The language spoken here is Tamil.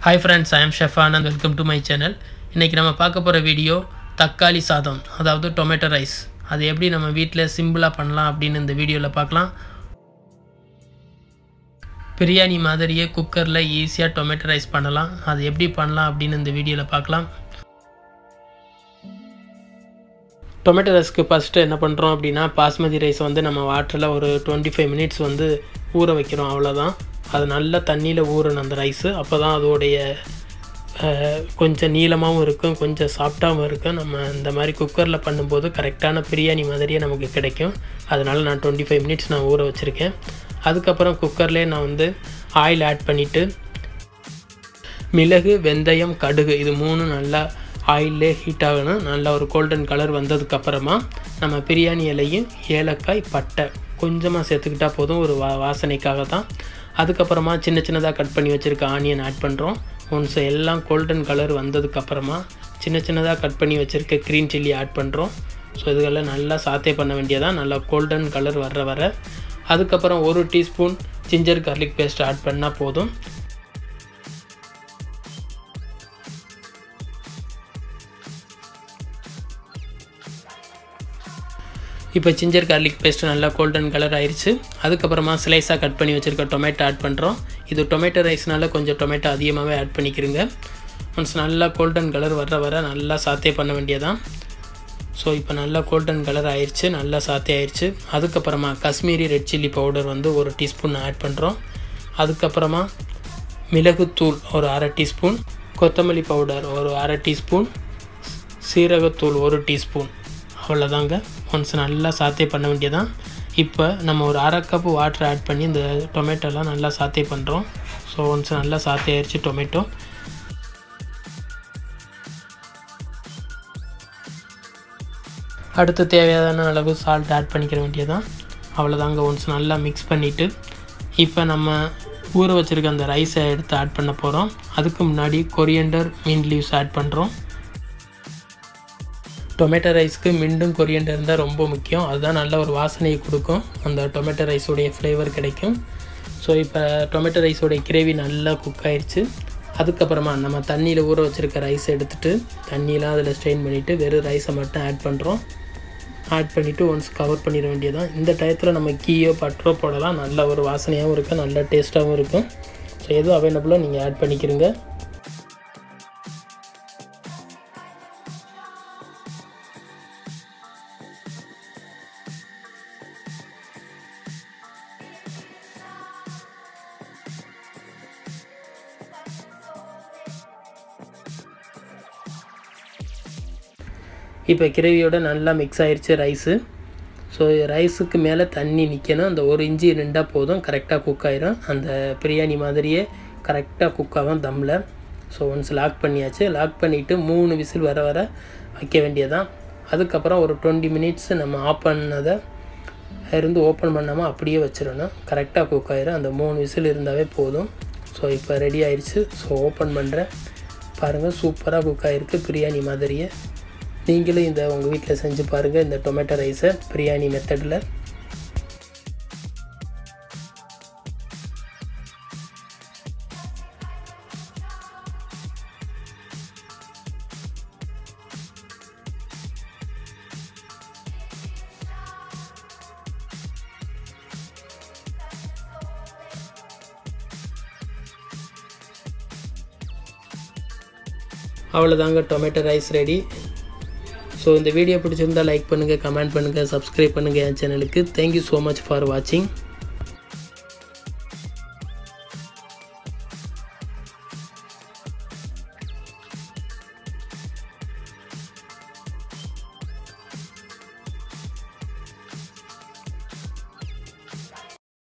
hi friends I am chef Anand welcome to my channel இன்றைக்கி நம்ம பார்க்க போகிற வீடியோ தக்காளி சாதம் அதாவது டொமேட்டோ ரைஸ் அது எப்படி நம்ம வீட்டில் சிம்பிளாக பண்ணலாம் அப்படின்னு இந்த வீடியோவில் பார்க்கலாம் பிரியாணி மாதிரியே குக்கரில் ஈஸியாக டொமேட்டோ ரைஸ் பண்ணலாம் அது எப்படி பண்ணலாம் அப்படின்னு இந்த வீடியோவில் பார்க்கலாம் டொமேட்டோ ரைஸ்க்கு ஃபஸ்ட்டு என்ன பண்ணுறோம் அப்படின்னா பாஸ்மதி ரைஸ் வந்து நம்ம வாட்டரில் ஒரு டுவெண்ட்டி ஃபைவ் மினிட்ஸ் வந்து ஊற வைக்கிறோம் அவ்வளோதான் அது நல்லா தண்ணியில் ஊறணும் அந்த ரைஸு அப்போ தான் அதோடைய அஹ், கொஞ்சம் நீளமாகவும் இருக்கும் கொஞ்சம் சாஃப்டாகவும் இருக்கும் நம்ம இந்த மாதிரி குக்கரில் பண்ணும்போது கரெக்டான பிரியாணி மாதிரியே நமக்கு கிடைக்கும் அதனால் நான் டுவெண்ட்டி ஃபைவ் மினிட்ஸ் நான் ஊற வச்சுருக்கேன் அதுக்கப்புறம் குக்கர்லேயே நான் வந்து ஆயில் ஆட் பண்ணிவிட்டு மிளகு வெந்தயம் கடுகு இது மூணு நல்லா ஆயிலே ஹீட் ஆகணும் நல்லா ஒரு கோல்டன் கலர் வந்ததுக்கப்புறமா நம்ம பிரியாணி இலையும் ஏலக்காய் பட்டை கொஞ்சமாக சேர்த்துக்கிட்டா போதும் ஒரு வா வாசனைக்காக தான் அதுக்கப்புறமா சின்ன சின்னதாக கட் பண்ணி வச்சுருக்க ஆனியன் ஆட் பண்ணுறோம் ஒன்ஸ் எல்லாம் கோல்டன் கலர் வந்ததுக்கப்புறமா சின்ன சின்னதாக கட் பண்ணி வச்சுருக்க க்ரீன் சில்லி ஆட் பண்ணுறோம் ஸோ இதுக்கெல்லாம் நல்லா சாத்தே பண்ண வேண்டியதான் நல்லா கோல்டன் கலர் வர்ற வர அதுக்கப்புறம் ஒரு teaspoon ginger garlic paste add பண்ணால் போதும் இப்போ ஜிஞ்சர் garlic பேஸ்ட் நல்லா கோல்டன் கலர் ஆயிடுச்சு அதுக்கப்புறமா ஸ்லைஸாக கட் பண்ணி வச்சுருக்க டொமேட்டோ ஆட் பண்ணுறோம் இது டொமேட்டோ ரைஸ்னால கொஞ்சம் டொமேட்டோ அதிகமாகவே ஆட் பண்ணிக்கிறங்க ஒன்ஸ் நல்லா கோல்டன் கலர் வர வர நல்லா சாத்தே பண்ண வேண்டியதான் ஸோ இப்போ நல்லா கோல்டன் கலர் ஆயிடுச்சு நல்லா சாத்தே ஆயிடுச்சு அதுக்கப்புறமா காஷ்மீரி ரெட் சில்லி பவுடர் வந்து ஒரு டீஸ்பூன் ஆட் பண்ணுறோம் அதுக்கப்புறமா மிளகுத்தூள் ஒரு அரை டீஸ்பூன் கொத்தமல்லி பவுடர் ஒரு அரை டீஸ்பூன் சீரகத்தூள் ஒரு டீஸ்பூன் அவ்வளோதாங்க ஒன்ஸ் நல்லா சாத்தே பண்ண வேண்டியதான் இப்போ நம்ம ஒரு அரை கப் வாட்டர் ஆட் பண்ணி இந்த டொமேட்டோலாம் நல்லா சாத்தே பண்ணுறோம் ஸோ ஒன்ஸ் நல்லா சாத்தே ஆயிடுச்சு டொமேட்டோ அடுத்து தேவையான அளவு சால்ட் ஆட் பண்ணிக்கிற வேண்டியதான் அவ்வளோதாங்க ஒன்ஸ் நல்லா மிக்ஸ் பண்ணிவிட்டு இப்போ நம்ம ஊற வச்சுருக்க அந்த ரைஸை எடுத்து ஆட் பண்ண போகிறோம் அதுக்கு முன்னாடி கொரியண்டர் மீன் லீவ்ஸ் ஆட் பண்ணுறோம் டொமேட்டோ ரைஸ்க்கு மிண்டும் கொரியண்டர் இருந்தால் ரொம்ப முக்கியம் அதுதான் நல்ல ஒரு வாசனையை கொடுக்கும் அந்த டொமேட்டோ ரைஸோடைய ஃப்ளேவர் கிடைக்கும் ஸோ இப்போ டொமேட்டோ ரைஸோடைய கிரேவி நல்லா குக் ஆயிடுச்சு அதுக்கப்புறமா நம்ம தண்ணியில் ஊற வச்சுருக்க ரைஸ் எடுத்துகிட்டு தண்ணியெலாம் அதில் ஸ்ட்ரெயின் பண்ணிவிட்டு வெறும் ரைஸை மட்டும் ஆட் பண்ணுறோம் ஆட் பண்ணிவிட்டு ஒன்ஸ் கவர் பண்ணிட வேண்டியதான் இந்த டயத்தில் நம்ம கீயோ பட்டரோ போடலாம் நல்ல ஒரு வாசனையாகவும் இருக்கும் நல்ல டேஸ்ட்டாகவும் இருக்கும் ஸோ எதுவும் அவைலபிளோ நீங்கள் ஆட் பண்ணிக்கிறங்க இப்போ கிரேவியோட நல்லா மிக்ஸ் ஆயிடுச்சு ரைஸு ஸோ ரைஸுக்கு மேலே தண்ணி நிற்கணும் அந்த ஒரு இஞ்சி ரெண்டாக போதும் கரெக்டாக குக் ஆயிரும் அந்த பிரியாணி மாதிரியே கரெக்டாக குக் ஆகும் தம்மில் ஸோ ஒன்ஸ் லாக் பண்ணியாச்சு லாக் பண்ணிவிட்டு மூணு விசில் வர வர வைக்க வேண்டியதான் அதுக்கப்புறம் ஒரு டுவெண்ட்டி மினிட்ஸ் நம்ம ஆஃப் பண்ணதை இருந்து ஓப்பன் பண்ணாமல் அப்படியே வச்சிடணும் கரெக்டாக குக் ஆயிரும் அந்த மூணு விசில் இருந்தாவே போதும் ஸோ இப்போ ரெடி ஆயிடுச்சு ஸோ ஓப்பன் பண்ணுறேன் பாருங்கள் சூப்பராக குக் ஆகிருக்கு பிரியாணி மாதிரியே நீங்களும் இந்த உங்கள் வீட்டில் செஞ்சு பாருங்கள் இந்த டொமேட்டோ ரைஸை பிரியாணி மெத்தடில் அவ்வளோதாங்க டொமேட்டோ ரைஸ் ரெடி ஸோ இந்த வீடியோ பிடிச்சிருந்தால் லைக் பண்ணுங்கள் கமெண்ட் பண்ணுங்கள் சப்ஸ்கிரைப் பண்ணுங்கள் என் சேனலுக்கு தேங்க்யூ ஸோ மச் ஃபார் வாட்சிங்